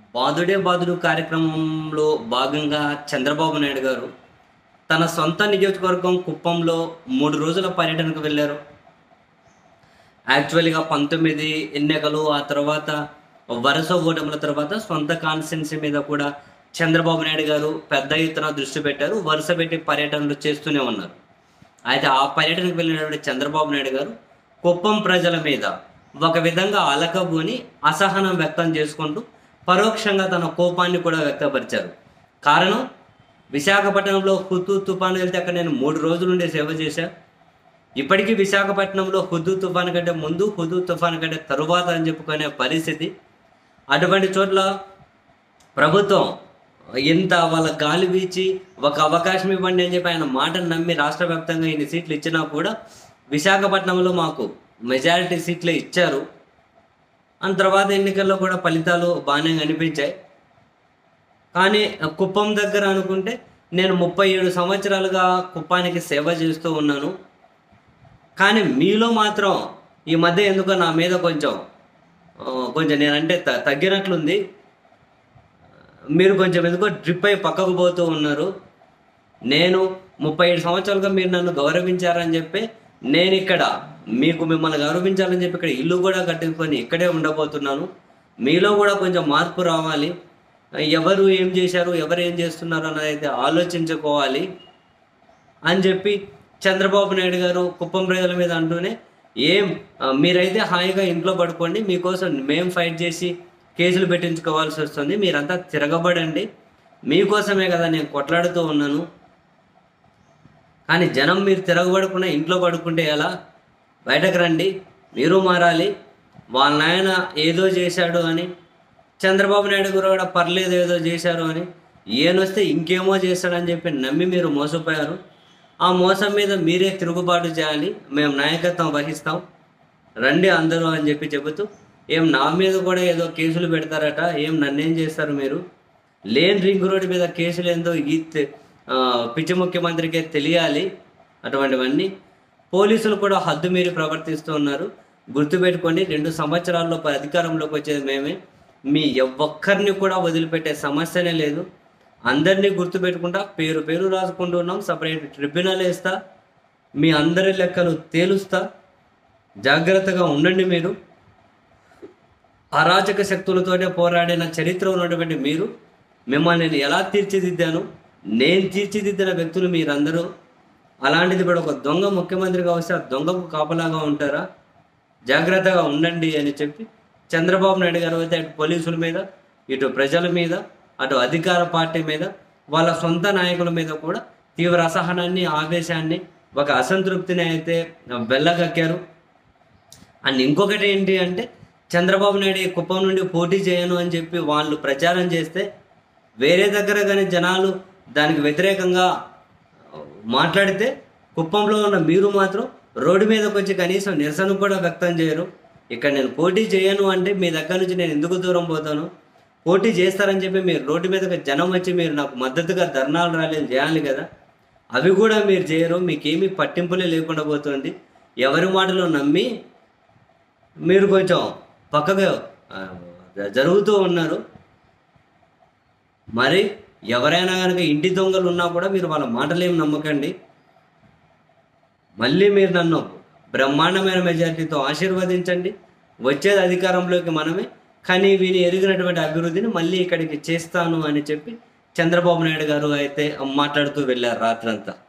బాదుడే బాదుడు కార్యక్రమంలో భాగంగా చంద్రబాబు నాయుడు గారు తన సొంత నియోజకవర్గం కుప్పంలో మూడు రోజుల పర్యటనకు వెళ్ళారు యాక్చువల్గా పంతొమ్మిది ఎన్నికలు ఆ తర్వాత వరుస ఓటముల తర్వాత సొంత కాన్స్టిట్యున్సీ మీద కూడా చంద్రబాబు నాయుడు గారు పెద్ద ఎత్తున దృష్టి పెట్టారు వరుస పెట్టి పర్యటనలు చేస్తూనే ఉన్నారు అయితే ఆ పర్యటనకు వెళ్ళినటువంటి చంద్రబాబు నాయుడు గారు కుప్పం ప్రజల మీద ఒక విధంగా అలకబోని అసహనం వ్యక్తం చేసుకుంటూ పరోక్షంగా తన కోపాన్ని కూడా వ్యక్తపరిచారు కారణం విశాఖపట్నంలో హుతూ తుఫాను వెళ్తే అక్కడ నేను మూడు రోజుల నుండి సేవ చేశాను ఇప్పటికీ విశాఖపట్నంలో హుదూ తుఫాను కంటే ముందు హుదూ తుఫాను కంటే తరువాత అని చెప్పుకునే పరిస్థితి అటువంటి చోట్ల ప్రభుత్వం ఇంత వాళ్ళ గాలి వీచి ఒక అవకాశం ఇవ్వండి అని చెప్పి ఆయన మాటను నమ్మి రాష్ట్ర వ్యాప్తంగా ఇన్ని సీట్లు ఇచ్చినా కూడా విశాఖపట్నంలో మాకు మెజారిటీ సీట్లే ఇచ్చారు ఆ తర్వాత ఎన్నికల్లో కూడా ఫలితాలు బాగానే కనిపించాయి కానీ కుప్పం దగ్గర అనుకుంటే నేను ముప్పై ఏడు సంవత్సరాలుగా కుప్పానికి సేవ చేస్తూ ఉన్నాను కానీ మీలో మాత్రం ఈ మధ్య ఎందుకో నా మీద కొంచెం ఆ, కొంచెం నేనంటే త తగ్గినట్లుంది మీరు కొంచెం ఎందుకో డ్రిప్ అయి పక్కకు పోతూ ఉన్నారు నేను ముప్పై ఏడు సంవత్సరాలుగా మీరు నన్ను గౌరవించారని చెప్పి నేను ఇక్కడ మీకు మిమ్మల్ని గౌరవించాలని చెప్పి ఇక్కడ ఇల్లు కూడా కట్టుకొని ఇక్కడే ఉండబోతున్నాను మీలో కూడా కొంచెం మార్పు రావాలి ఎవరు ఏం చేశారు ఎవరు ఏం చేస్తున్నారు అన్నది అయితే ఆలోచించుకోవాలి అని చెప్పి చంద్రబాబు నాయుడు గారు కుప్పం ప్రజల మీద అంటూనే ఏం ఆ, మీరైతే హాయిగా ఇంట్లో పడుకోండి మీకోసం మేం ఫైట్ చేసి కేసులు పెట్టించుకోవాల్సి వస్తుంది మీరంతా తిరగబడండి మీకోసమే కదా నేను కొట్లాడుతూ ఉన్నాను కానీ జనం మీరు తిరగబడకుండా ఇంట్లో పడుకుంటే ఎలా బయటకు రండి మీరు మారాలి వాళ్ళ నాయన ఏదో చేశాడు అని చంద్రబాబు నాయుడు గారు కూడా పర్లేదు ఏదో చేశారు అని ఈయనొస్తే ఇంకేమో చేస్తాడని చెప్పి నమ్మి మీరు మోసపోయారు ఆ మోసం మీద మీరే తిరుగుబాటు చేయాలి మేము నాయకత్వం వహిస్తాం రండి అందరూ అని చెప్పి చెబుతూ ఏం నా మీద కూడా ఏదో కేసులు పెడతారట ఏం నన్నేం చేస్తారు మీరు లేని రింగ్ రోడ్డు మీద కేసులు ఏందో ఈ తె- ఆ, పిచ్చి ముఖ్యమంత్రికే తెలియాలి అటువంటివన్నీ పోలీసులు కూడా హద్దు మీరి ప్రవర్తిస్తూ ఉన్నారు గుర్తుపెట్టుకోండి రెండు సంవత్సరాల్లో ప- అధికారంలోకి వచ్చేది మేమే మీ ఒక్కరిని కూడా వదిలిపెట్టే సమస్యనే లేదు అందరినీ గుర్తుపెట్టుకుంటా పేరు పేరు రాసుకుంటున్నాం సపరేట్ ట్రిబ్యునల్ వేస్తా మీ అందరి లెక్కలు తేలుస్తా జాగ్రత్తగా ఉండండి మీరు అరాచక శక్తులతోనే పోరాడిన చరిత్ర ఉన్నటువంటి మీరు మిమ్మల్ని నేను ఎలా తీర్చిదిద్దాను నేను తీర్చిదిద్దిన వ్యక్తులు మీరందరూ అలాంటిది కూడా ఒక దొంగ ముఖ్యమంత్రిగా వస్తే ఆ దొంగకు కాపలాగా ఉంటారా జాగ్రత్తగా ఉండండి అని చెప్పి చంద్రబాబు నాయుడు గారు అయితే అటు పోలీసుల మీద ఇటు ప్రజల మీద అటు అధికార పార్టీ మీద వాళ్ళ సొంత నాయకుల మీద కూడా తీవ్ర అసహనాన్ని ఆవేశాన్ని ఒక అసంతృప్తిని అయితే వెళ్ళగక్కారు అండ్ ఇంకొకటి ఏంటి అంటే చంద్రబాబు నాయుడు ఈ కుప్పం నుండి పోటీ చేయను అని చెప్పి వాళ్ళు ప్రచారం చేస్తే వేరే దగ్గర కానీ జనాలు దానికి వ్యతిరేకంగా మాట్లాడితే కుప్పంలో ఉన్న మీరు మాత్రం రోడ్డు మీదకి వచ్చి కనీసం నిరసన కూడా వ్యక్తం చేయరు ఇక్కడ నేను పోటీ చేయను అంటే మీ దగ్గర నుంచి నేను ఎందుకు దూరం పోతాను పోటీ చేస్తారని చెప్పి మీరు రోడ్డు మీదకి జనం వచ్చి మీరు నాకు మద్దతుగా ధర్నాలు ర్యాలీలు చేయాలి కదా అవి కూడా మీరు చేయరు మీకేమీ పట్టింపులే లేకుండా పోతుంది ఎవరి మాటలు నమ్మి మీరు కొంచెం పక్కగా ఆ, జరుగుతూ ఉన్నారు మరి ఎవరైనా కనుక ఇంటి దొంగలు ఉన్నా కూడా మీరు వాళ్ళ మాటలేం నమ్మకండి మళ్ళీ మీరు నన్ను బ్రహ్మాండమైన మెజారిటీతో ఆశీర్వదించండి వచ్చేది అధికారంలోకి మనమే కానీ వీని ఎరిగినటువంటి అభివృద్ధిని మళ్ళీ ఇక్కడికి చేస్తాను అని చెప్పి చంద్రబాబు నాయుడు గారు అయితే మాట్లాడుతూ వెళ్ళారు రాత్రంతా